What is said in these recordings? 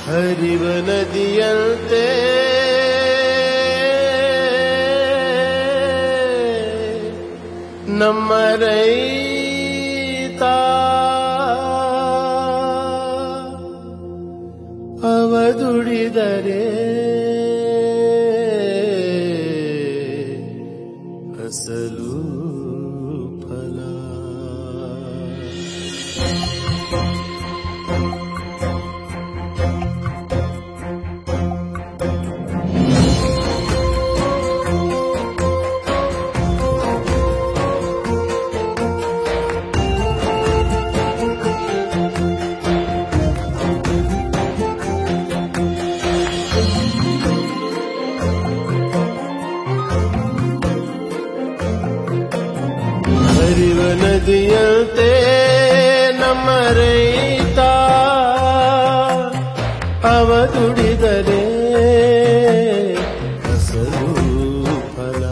ಹರಿವ ನದಿಯಂತೆ ನಮ್ಮ ರೈತ ಅವ ದುಡಿದರೆ ಹಸಲು ಫಲ ಹರಿವ ನದಿಯಂತೆ ನಮ್ಮ ರೈತ ಅವ ದುಡಿದರೆ ಹಸಲು ಫಲ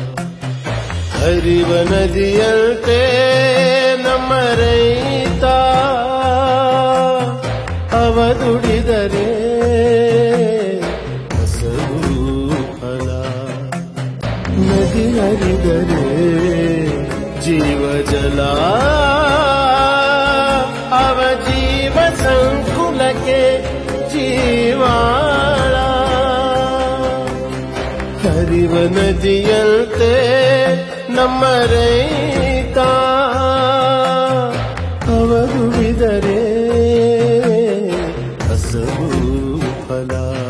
ಹರಿವ ನದಿಯಂತೆ ನಮ್ಮ ರೈತ ಅವ ದುಡಿದರೆ ಹಸಲು ಫಲ ನದಿ ಹರಿದರೆ ಜೀವ ಜಲ ಅವ ಜೀವ ಸಂಕುಲಕ್ಕೆ ಜೀವಾಳ ಹರಿವ ನದಿಯಂತೆ ನಮ್ಮ ರೈತ ಅವ ದುಡಿದರೆ ಹಸವು ಫಲ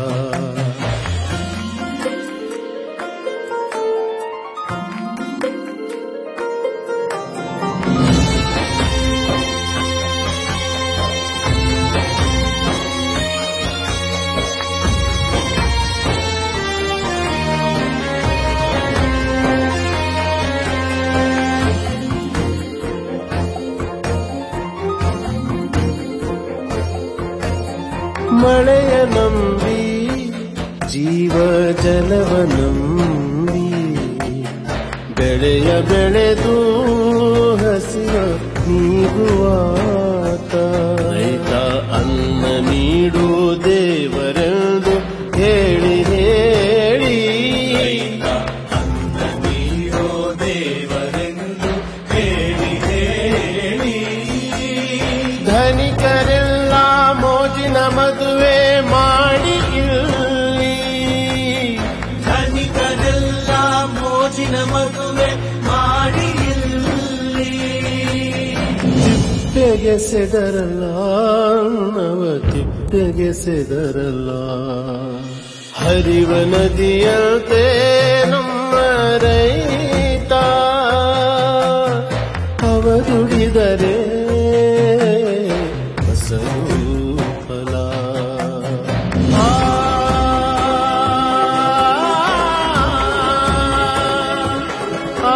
ಮಳೆಯ ನಂಬಿ ಜೀವ ಜಲವ ನಂಬಿ ಬೆಳೆಯ ಬೆಳೆದು ಹಸಿವ ನೀಗುವಾತ ರೈತ ಅನ್ನ ನೀಡು ದೇವರೆಂದು ಹೇಳಿ ಹೇಳಿ ಅನ್ನ ನೀಡೋ ದೇವರೆಂದು ಹೇಳಿ ಹೇಳಿ ಧನಿಕರೆಲ್ಲ ಮೋಜಿನ ಮದುವೆ ಮಾಡಿ ಇಲ್ಲಿ ಧನಿಕರೆಲ್ಲ ಮೋಜಿನ ಮದುವೆ ಮಾಡಿ ಇಲ್ಲಿ ತಿಪ್ಪೆಗೆ ಸೆದರಲ್ಲ ನವ ತಿಪ್ಪೆಗೆ ಸೆದರಲ್ಲ ಹರಿವ ನದಿಯಂತೆ ನಮ್ಮ ರೈತ ಅವ ದುಡಿದರೆ ಹಸರು ಫಲ ಆ, ಆ,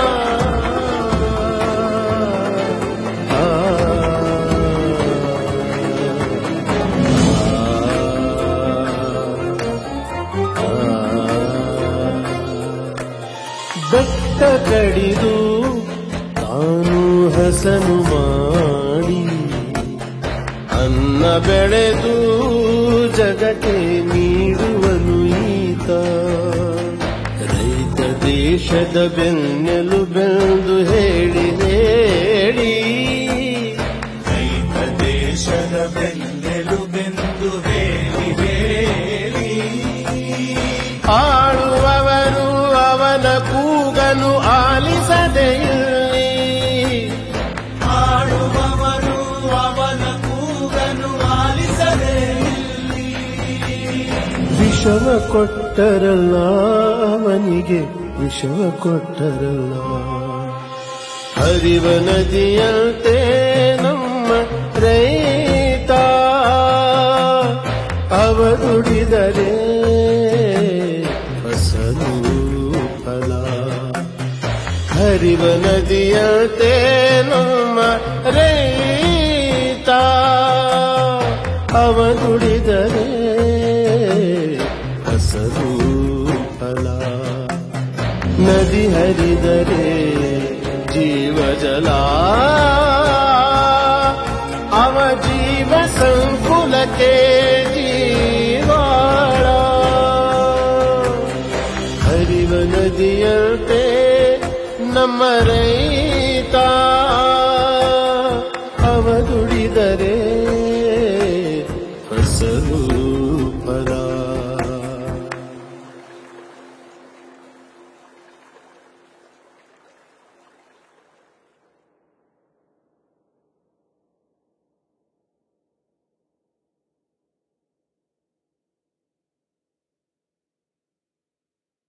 ಬೆಟ್ಟ ಕಡಿದು ತಾನು ಹಸನು ಮಾಡಿ ಅನ್ನ ಬೆಳೆದು ಜಗಕ್ಕೆ ನೀಡುವನು ಈತ ರೈತ ದೇಶದ ಬೆನ್ನೆಲು ಬೆಂದು ಹೇಳಿ ಹೇಳಿ ರೈತ ದೇಶದ ಬೆನ್ನೆಲುಬೆಂದು ಹೇಳಿ ಹೇಳಿ ಆಳುವವರು ಅವನ ಕೂಗನು ಆಲಿಸದೆ ಇಲ್ಲಿ ಆಡುವವರು ಅವನ ಕೂಗನು ಆಲಿಸದೆ ಇಲ್ಲಿ ವಿಷವ ಕೊಟ್ಟರಲ್ಲ ಅವನಿಗೆ ವಿಷವ ಕೊಟ್ಟರಲ್ಲ ಹರಿವ ನದಿಯಂತೆ ನಮ್ಮ ರೈತ ಅವ ದುಡಿದರೆ ಫಸಲು ಫಲ ಹರಿವ ನದಿಯಂತೆ ನಮ್ಮ ರೈತ ಅವ ದುಡಿದರೆ ಹಸರು ಫಲ ನದಿ ಹರಿದರೆ ಜೀವ ಜಲ ಅವ ಜೀವ ಸಂಕುಲಕ್ಕೆ ಜೀವಾಳ ನದಿಯಂತೆ ನಮ್ಮ ರೈತ